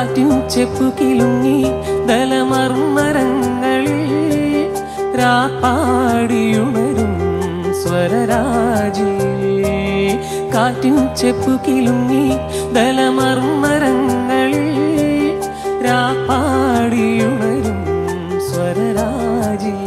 കാറ്റിൻ ചെപ്പു കിലുങ്ങി ദലമർമരങ്ങളിൽ രാപ്പാടിയുണരും സ്വരരാജി കാറ്റിൻ ചെപ്പു കിലുങ്ങി ദലമർമരങ്ങളിൽ രാപ്പാടിയുണരും സ്വരരാജി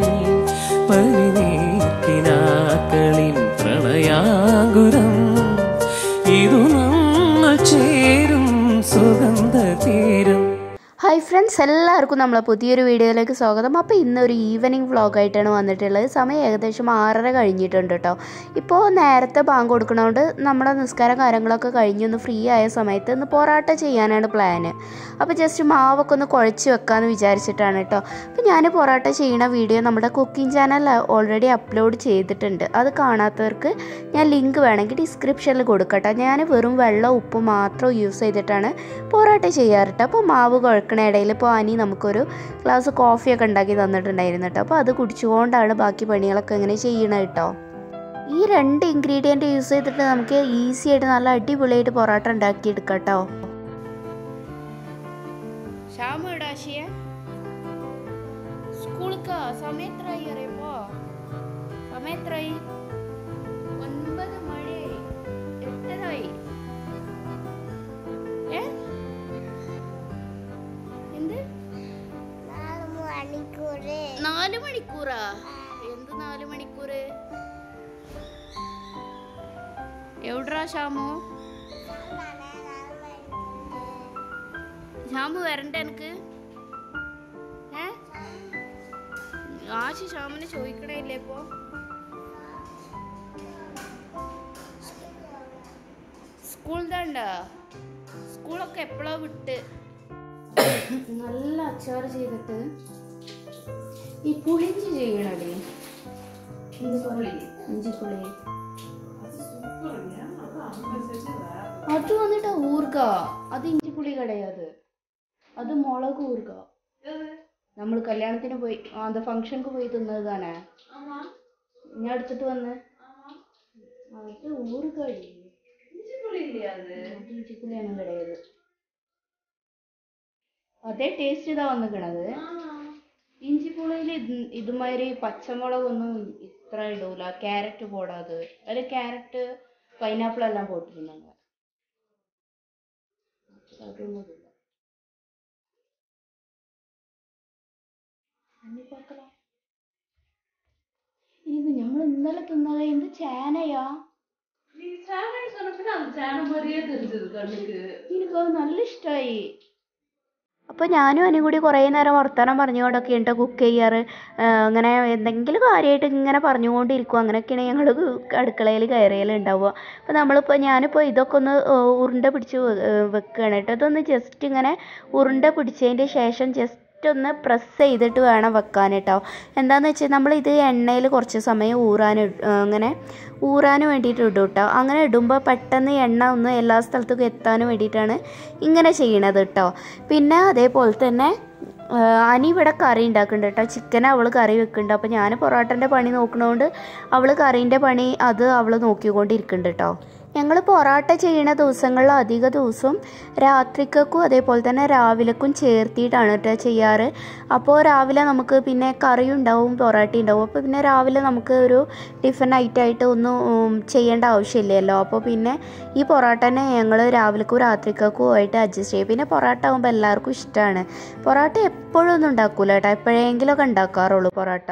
പരിനീർക്കിനാക്കളിൻ പ്രണയാകുരം ഇതു നമ്മൾ ചേരും സുഗന്ധ തീരം ഹായ് ഫ്രണ്ട്സ് എല്ലാവർക്കും നമ്മളെ പുതിയൊരു വീഡിയോയിലേക്ക് സ്വാഗതം അപ്പോൾ ഇന്ന് ഒരു ഈവനിങ് വ്ളോഗായിട്ടാണ് വന്നിട്ടുള്ളത് സമയം ഏകദേശം ആറര കഴിഞ്ഞിട്ടുണ്ട് കേട്ടോ ഇപ്പോൾ നേരത്തെ ബാങ്ക് കൊടുക്കണോണ്ട് നമ്മുടെ നിസ്കാരം കാര്യങ്ങളൊക്കെ കഴിഞ്ഞൊന്ന് ഫ്രീ ആയ സമയത്ത് ഇന്ന് പൊറാട്ട ചെയ്യാനാണ് പ്ലാന് അപ്പോൾ ജസ്റ്റ് മാവൊക്കെ ഒന്ന് കുഴച്ച് വെക്കാമെന്ന് വിചാരിച്ചിട്ടാണ് കേട്ടോ അപ്പോൾ ഞാൻ പൊറാട്ട ചെയ്യണ വീഡിയോ നമ്മുടെ കുക്കിംഗ് ചാനൽ ഓൾറെഡി അപ്ലോഡ് ചെയ്തിട്ടുണ്ട് അത് കാണാത്തവർക്ക് ഞാൻ ലിങ്ക് വേണമെങ്കിൽ ഡിസ്ക്രിപ്ഷനിൽ കൊടുക്കട്ടെ ഞാൻ വെറും വെള്ളം ഉപ്പ് മാത്രം യൂസ് ചെയ്തിട്ടാണ് പൊറാട്ട ചെയ്യാറുണ്ട് അപ്പോൾ മാവ് കുഴക്കണ ഇടയിൽ ഇപ്പോൾ അനി നമുക്കൊരു ഗ്ലാസ് കോഫിയൊക്കെ ഉണ്ടാക്കി തന്നിട്ടുണ്ടായിരുന്നു കേട്ടോ അപ്പോൾ അത് കുടിച്ചുകൊണ്ടാണ് ബാക്കി പണികളൊക്കെ ഇങ്ങനെ ചെയ്യണത് കേട്ടോ ഈ രണ്ട് ഇൻഗ്രീഡിയൻറ്റ് യൂസ് ചെയ്തിട്ട് നമുക്ക് ഈസി ആയിട്ട് നല്ല അടിപൊളിയായിട്ട് പൊറോട്ട ഉണ്ടാക്കിയെടുക്കാം കേട്ടോ ശ്യാമ ഇടാശിയ സ്കൂൾക്ക് സമയത്രായി അറിയുമ്പോ സമയത്രായി ഒൻപത് മണി എട്ടരായി ഏ എന്ത് നാല് മണിക്കൂറാ എന്ത് നാല് മണിക്കൂറ് എവിടാ ശ്യാമു ശ്യാമു വരണ്ട എനിക്ക് ഏ ആശി ശ്യാമിനെ ചോദിക്കണേല്ലേ ഇപ്പോ സ്കൂൾ താണ്ട സ്കൂളൊക്കെ എപ്പോഴാ വിട്ട് നല്ല അച്ചാറ് ചെയ്തിട്ട് ഈ പുളിഞ്ചി ചെയ്യണല്ലേ പുളി ഇഞ്ചിപ്പുളി അത് വന്നിട്ട് ഊർക്ക അത് ഇഞ്ചിപ്പുളി കടയത് അത് മുളക് ഊർക്ക നമ്മൾ കല്യാണത്തിന് പോയി ആ, അത് ഫംഗ്ഷനക്ക് പോയി തിന്നതാണ് ഞാൻ എടുത്തിട്ട് വന്ന് അത് ഊർക്കടി അത് ഇഞ്ചിപ്പുളിയാണ് കടയത് അതേ ടേസ്റ്റ് ഇതാ വന്നിക്കണത് ഇഞ്ചിപ്പുളിയിൽ ഇതുമാതിരി പച്ചമുളകൊന്നും ഇത്ര ഇടൂല ക്യാരറ്റ് പോടാത് അതിൽ ക്യാരറ്റ് പൈനാപ്പിൾ എല്ലാം പോട്ടിരുന്നാங்க അതൊന്നും ഇടില്ല അണ്ണിപ്പാക്കളാ ഇനിയിപ്പോ നമ്മൾ ഇന്നലെ തിന്നത് എന്ത് ചേനയാ എനിക്കത് നല്ല ഇഷ്ടമായി അപ്പോൾ ഞാനും അതിനും കൂടി കുറേ നേരം വർത്തമാനം പറഞ്ഞുകൊണ്ടൊക്കെ ഉണ്ട് കുക്ക് ചെയ്യാറ് ആഹ് അങ്ങനെ എന്തെങ്കിലും കാര്യമായിട്ട് ഇങ്ങനെ പറഞ്ഞുകൊണ്ടിരിക്കും അങ്ങനെയൊക്കെയാണ് ഞങ്ങൾ അടുക്കളയിൽ കയറിയാലുണ്ടാവുക അപ്പോൾ നമ്മളിപ്പോൾ ഞാനിപ്പോൾ ഇതൊക്കെ ഒന്ന് ഏഹ് ഉരുണ്ട പിടിച്ച് വെ- ഏഹ് വെക്കുകയാണ് കേട്ടോ ഇതൊന്ന് ജസ്റ്റ് ഇങ്ങനെ ഉരുണ്ട പിടിച്ചതിൻ്റെ ശേഷം ജസ്റ്റ് ഒന്ന് പ്രസ് ചെയ്തിട്ട് വേണം വെക്കാൻ കേട്ടോ എന്താണെന്ന് വെച്ചാൽ നമ്മൾ ഇത് എണ്ണയിൽ കുറച്ച് സമയം ഊറാൻ ഇട്- ഏഹ് അങ്ങനെ ഊറാൻ വേണ്ടിയിട്ട് ഇടും കേട്ടോ അങ്ങനെ ഇടുമ്പോൾ പെട്ടെന്ന് എണ്ണ ഒന്ന് എല്ലാ സ്ഥലത്തേക്കും എത്താൻ വേണ്ടിയിട്ടാണ് ഇങ്ങനെ ചെയ്യണത് കേട്ടോ പിന്നെ അതേപോലെ തന്നെ ആ, അനി ഇവിടെ കറി ഉണ്ടാക്കുന്നുണ്ട് കേട്ടോ ചിക്കൻ അവൾ കറി വെക്കുന്നുണ്ട് അപ്പോൾ ഞാൻ പൊറോട്ടൻ്റെ പണി നോക്കണോണ്ട് അവൾ കറീൻ്റെ പണി അത് അവൾ നോക്കിക്കൊണ്ടിരിക്കുന്നുണ്ട് കേട്ടോ ഞങ്ങൾ പൊറോട്ട ചെയ്യണ ദിവസങ്ങളിൽ അധിക ദിവസവും രാത്രിക്കും അതേപോലെ തന്നെ രാവിലേക്കും ചേർത്തിയിട്ടാണ് കേട്ടോ ചെയ്യാറ് അപ്പോൾ രാവിലെ നമുക്ക് പിന്നെ കറി ഉണ്ടാവും പൊറോട്ട ഉണ്ടാവും അപ്പോൾ പിന്നെ രാവിലെ നമുക്ക് ഒരു ടിഫിൻ ഐറ്റമായിട്ട് ഒന്നും ഉം, ചെയ്യേണ്ട ആവശ്യമില്ലല്ലോ അപ്പോൾ പിന്നെ ഈ പൊറോട്ടനെ ഞങ്ങൾ രാവിലേക്കും രാത്രിക്കും ആയിട്ട് അഡ്ജസ്റ്റ് ചെയ്യും പിന്നെ പൊറോട്ട ആകുമ്പോൾ എല്ലാവർക്കും ഇഷ്ടമാണ് പൊറോട്ട എപ്പോഴും ഒന്നും ഉണ്ടാക്കൂല കേട്ടോ എപ്പോഴെങ്കിലുമൊക്കെ ഉണ്ടാക്കാറുള്ളൂ പൊറോട്ട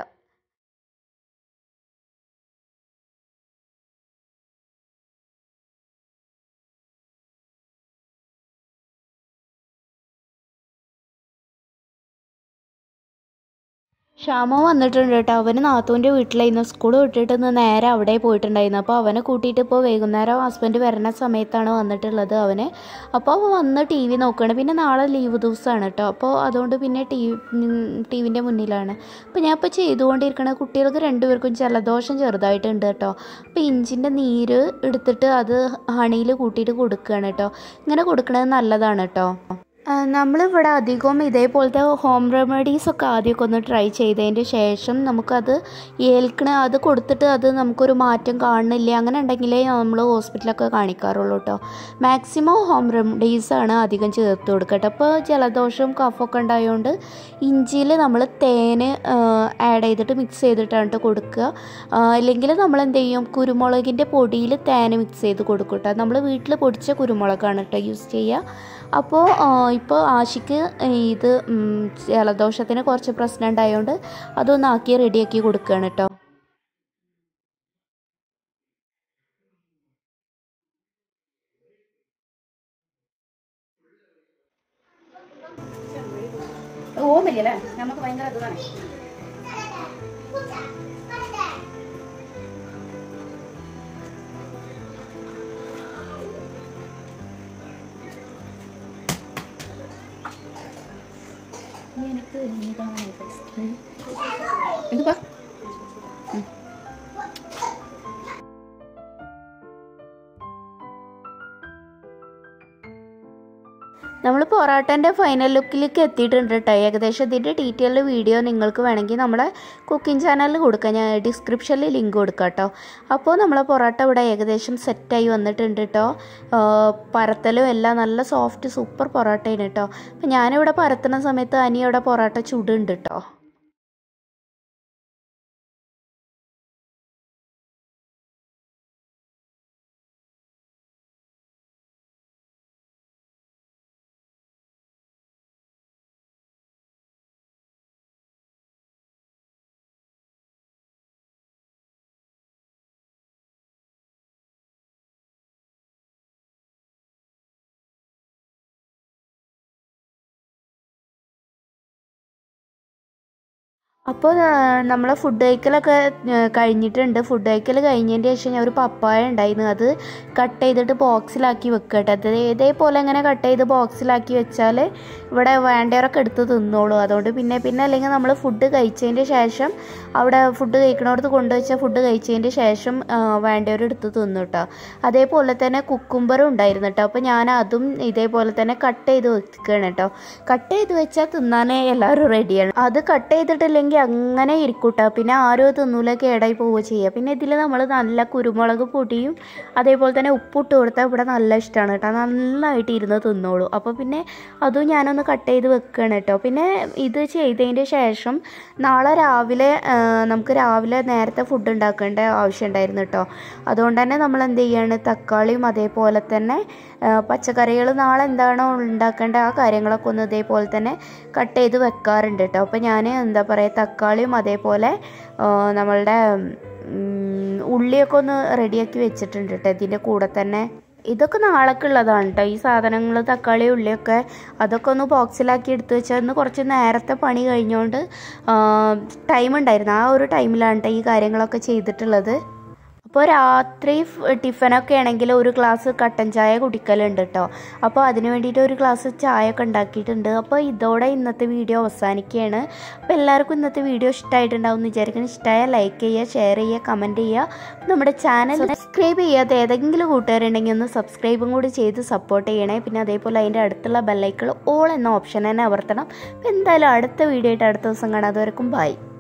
ഷാമോ വന്നിട്ടുണ്ട് കേട്ടോ അവന് നാത്തൂൻ്റെ വീട്ടിലായിരുന്നു സ്കൂൾ വിട്ടിട്ട് ഇന്ന് നേരെ അവിടെ പോയിട്ടുണ്ടായിരുന്നു അപ്പോൾ അവനെ കൂട്ടിയിട്ട് ഇപ്പോൾ വൈകുന്നേരം ഹസ്ബൻഡ് വരുന്ന സമയത്താണ് വന്നിട്ടുള്ളത് അവന് അപ്പോൾ അവൻ വന്ന് ടി വി നോക്കുകയാണ് പിന്നെ നാളെ ലീവ് ദിവസമാണ് കേട്ടോ അപ്പോൾ അതുകൊണ്ട് പിന്നെ ടി ടി വിൻ്റെ മുന്നിലാണ് അപ്പോൾ ഞാൻ ഇപ്പോൾ ചെയ്തുകൊണ്ടിരിക്കണ കുട്ടികൾക്ക് രണ്ടുപേർക്കും ജലദോഷം ചെറുതായിട്ടുണ്ട് കേട്ടോ അപ്പോൾ ഇഞ്ചിൻ്റെ നീര് എടുത്തിട്ട് അത് ഹണിയിൽ കൂട്ടിയിട്ട് കൊടുക്കുകയാണ് കേട്ടോ ഇങ്ങനെ കൊടുക്കണത് നല്ലതാണ് കേട്ടോ നമ്മളിവിടെ അധികം ഇതേപോലത്തെ ഹോം റെമഡീസ് ഒക്കെ ആദ്യമൊക്കെ ഒന്ന് ട്രൈ ചെയ്തതിൻ്റെ ശേഷം നമുക്കത് ഏൽക്കണ അത് കൊടുത്തിട്ട് അത് നമുക്കൊരു മാറ്റം കാണുന്നില്ല അങ്ങനെ ഉണ്ടെങ്കിലേ നമ്മൾ ഹോസ്പിറ്റലൊക്കെ കാണിക്കാറുള്ളൂ കേട്ടോ മാക്സിമം ഹോം റെമഡീസാണ് അധികം ചേർത്ത് കൊടുക്കട്ടെ അപ്പോൾ ജലദോഷം കഫമൊക്കെ ഉണ്ടായതുകൊണ്ട് ഇഞ്ചിയിൽ നമ്മൾ തേന് ആഡ് ചെയ്തിട്ട് മിക്സ് ചെയ്തിട്ടാണ് ട്ടോ കൊടുക്കുക അല്ലെങ്കിൽ നമ്മൾ എന്ത് ചെയ്യും കുരുമുളകിൻ്റെ പൊടിയിൽ തേന് മിക്സ് ചെയ്ത് കൊടുക്കും കേട്ടോ നമ്മൾ വീട്ടിൽ പൊടിച്ച കുരുമുളകാണ് കേട്ടോ യൂസ് ചെയ്യുക അപ്പോൾ ഇപ്പോൾ ആഷിക്ക് ഇത് ഉം, ജലദോഷത്തിന് കുറച്ച് പ്രശ്നം ഉണ്ടായതുകൊണ്ട് അതൊന്ന് ആക്കി റെഡിയാക്കി കൊടുക്കുകയാണ് കേട്ടോ ഓമില്ലല്ലേ നമുക്ക് ഭയങ്കര ഇതാണ് എനിക്ക് ഇതാണ് എന്തുവാ നമ്മൾ പൊറോട്ടൻ്റെ ഫൈനൽ ലുക്കിലേക്ക് എത്തിയിട്ടുണ്ട് കേട്ടോ ഏകദേശം ഇതിൻ്റെ ഡീറ്റെയിൽഡ് വീഡിയോ നിങ്ങൾക്ക് വേണമെങ്കിൽ നമ്മുടെ കുക്കിംഗ് ചാനലിൽ കൊടുക്കാം ഞാൻ ഡിസ്ക്രിപ്ഷനിൽ ലിങ്ക് കൊടുക്കാം കേട്ടോ അപ്പോൾ നമ്മളെ പൊറോട്ട ഇവിടെ ഏകദേശം സെറ്റായി വന്നിട്ടുണ്ട് കേട്ടോ പരത്തലും എല്ലാം നല്ല സോഫ്റ്റ് സൂപ്പർ പൊറോട്ടയാണ് കേട്ടോ അപ്പോൾ ഞാനിവിടെ പരത്തുന്ന സമയത്ത് അനി ഇവിടെ പൊറോട്ട ചുടുണ്ട് കേട്ടോ അപ്പോൾ നമ്മളെ ഫുഡ് കഴിക്കലൊക്കെ ആ, കഴിഞ്ഞിട്ടുണ്ട് ഫുഡ് കഴിക്കൽ കഴിഞ്ഞതിൻ്റെ ശേഷം ഞാൻ ഒരു പപ്പായ ഉണ്ടായിരുന്നു അത് കട്ട് ചെയ്തിട്ട് ബോക്സിലാക്കി വെക്കട്ടെ അത് ഇതേപോലെ ഇങ്ങനെ കട്ട് ചെയ്ത് ബോക്സിലാക്കി വെച്ചാൽ ഇവിടെ വേണ്ടവരൊക്കെ എടുത്ത് തിന്നോളൂ അതുകൊണ്ട് പിന്നെ പിന്നെ അല്ലെങ്കിൽ നമ്മൾ ഫുഡ് കഴിച്ചതിൻ്റെ ശേഷം അവിടെ ഫുഡ് കഴിക്കണോടത്ത് കൊണ്ടുവച്ച ഫുഡ് കഴിച്ചതിൻ്റെ ശേഷം ആ, വേണ്ടവർ എടുത്ത് തിന്നു കേട്ടോ അതേപോലെ തന്നെ കുക്കുംബറും ഉണ്ടായിരുന്നു കേട്ടോ അപ്പോൾ ഞാൻ അതും ഇതേപോലെ തന്നെ കട്ട് ചെയ്ത് വെക്കുകയാണ് കേട്ടോ കട്ട് ചെയ്ത് വെച്ചാൽ തിന്നാൻ എല്ലാവരും റെഡിയാണ് അത് കട്ട് ചെയ്തിട്ടില്ലെങ്കിൽ അങ്ങനെ ഇരിക്കൂട്ടോ പിന്നെ ആരും അത് തിന്നൂല കേടായി പോവുക ചെയ്യുക പിന്നെ ഇതിൽ നമ്മൾ നല്ല കുരുമുളക് പൊടിയും അതേപോലെ തന്നെ ഉപ്പിട്ട് കൊടുത്താൽ ഇവിടെ നല്ല ഇഷ്ടമാണ് കേട്ടോ നന്നായിട്ട് ഇരുന്ന് തിന്നോളൂ അപ്പോൾ പിന്നെ അതും ഞാനൊന്ന് കട്ട് ചെയ്ത് വെക്കുകയാണ് കേട്ടോ പിന്നെ ഇത് ചെയ്തതിൻ്റെ ശേഷം നാളെ രാവിലെ ആ, നമുക്ക് രാവിലെ നേരത്തെ ഫുഡ് ഉണ്ടാക്കേണ്ട ആവശ്യം ഉണ്ടായിരുന്നു കേട്ടോ അതുകൊണ്ട് തന്നെ നമ്മൾ എന്ത് ചെയ്യാണ് തക്കാളിയും അതേപോലെ തന്നെ പച്ചക്കറികൾ നാളെ എന്താണോ ഉണ്ടാക്കേണ്ട ആ കാര്യങ്ങളൊക്കെ ഒന്ന് ഇതേപോലെ തന്നെ കട്ട് ചെയ്ത് വെക്കാറുണ്ട് കേട്ടോ അപ്പോൾ ഞാൻ എന്താ പറയുക തക്കാളിയും അതേപോലെ ആ, നമ്മളുടെ ഉം, ഉള്ളിയൊക്കെ ഒന്ന് റെഡിയാക്കി വെച്ചിട്ടുണ്ട് കേട്ടോ ഇതിൻ്റെ കൂടെ തന്നെ ഇതൊക്കെ നാളേക്കുള്ളതാണ് കേട്ടോ ഈ സാധനങ്ങൾ തക്കാളി ഉള്ളിയൊക്കെ അതൊക്കെ ഒന്ന് ബോക്സിലാക്കി എടുത്ത് വെച്ചാൽ ഇന്ന് കുറച്ച് നേരത്തെ പണി കഴിഞ്ഞുകൊണ്ട് ടൈം ഉണ്ടായിരുന്നു ആ ഒരു ടൈമിലാണ് ട്ടോ ഈ കാര്യങ്ങളൊക്കെ ചെയ്തിട്ടുള്ളത് അപ്പോൾ രാത്രി ഫ് ടിഫിനൊക്കെ ആണെങ്കിൽ ഒരു ഗ്ലാസ് കട്ടൻ ചായ കുടിക്കലുണ്ട് കേട്ടോ അപ്പോൾ അതിന് വേണ്ടിയിട്ട് ഒരു ഗ്ലാസ് ചായ ഒക്കെ ഉണ്ടാക്കിയിട്ടുണ്ട് അപ്പോൾ ഇതോടെ ഇന്നത്തെ വീഡിയോ അവസാനിക്കുകയാണ് അപ്പോൾ എല്ലാവർക്കും ഇന്നത്തെ വീഡിയോ ഇഷ്ടമായിട്ടുണ്ടാവും എന്ന് വിചാരിക്കണം ഇഷ്ടമായാൽ ലൈക്ക് ചെയ്യുക ഷെയർ ചെയ്യുക കമൻറ്റ് ചെയ്യുക നമ്മുടെ ചാനൽ സബ്സ്ക്രൈബ് ചെയ്യാത്ത ഏതെങ്കിലും കൂട്ടുകാരുണ്ടെങ്കിൽ ഒന്ന് സബ്സ്ക്രൈബും കൂടി ചെയ്ത് സപ്പോർട്ട് ചെയ്യണേ പിന്നെ അതേപോലെ അതിൻ്റെ അടുത്തുള്ള ബെല്ലൈക്കൾ ഓൾ എന്ന ഓപ്ഷൻ തന്നെ അമർത്തണം അപ്പോൾ എന്തായാലും അടുത്ത വീഡിയോ ആയിട്ട് അടുത്ത ദിവസം കാണാം അതുവരെക്കും ബൈ